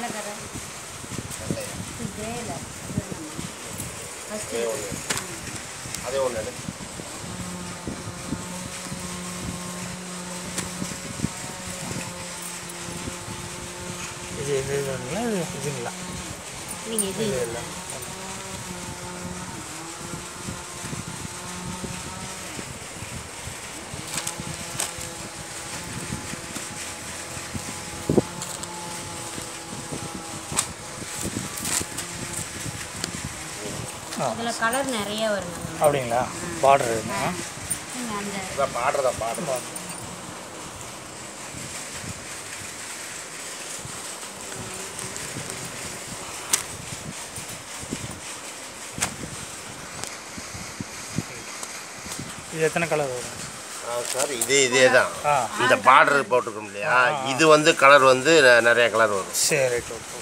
நல்ல கரை நல்லையா இதே இல்லை ஃபஸ்ட்டு அதே ஒன்று அதே ஒன்று எடு இது இது இதுங்களா இது இதுங்களா நீங்கள் இது இது இல்லை இதில் கலர் நிறைய வருங்க அப்படிங்களா பார்டர் இருக்குங்க நீங்கள் அந்த அதான் பாடுறதா பாடுறதா இது எத்தனை கலர் வரும் ஆ சார் இதே இதே தான் ஆ இந்த பார்டர் போட்டிருக்கோம் இல்லையா இது வந்து கலர் வந்து ந- நிறைய கலர் வரும் சரி ரைட் ஓகே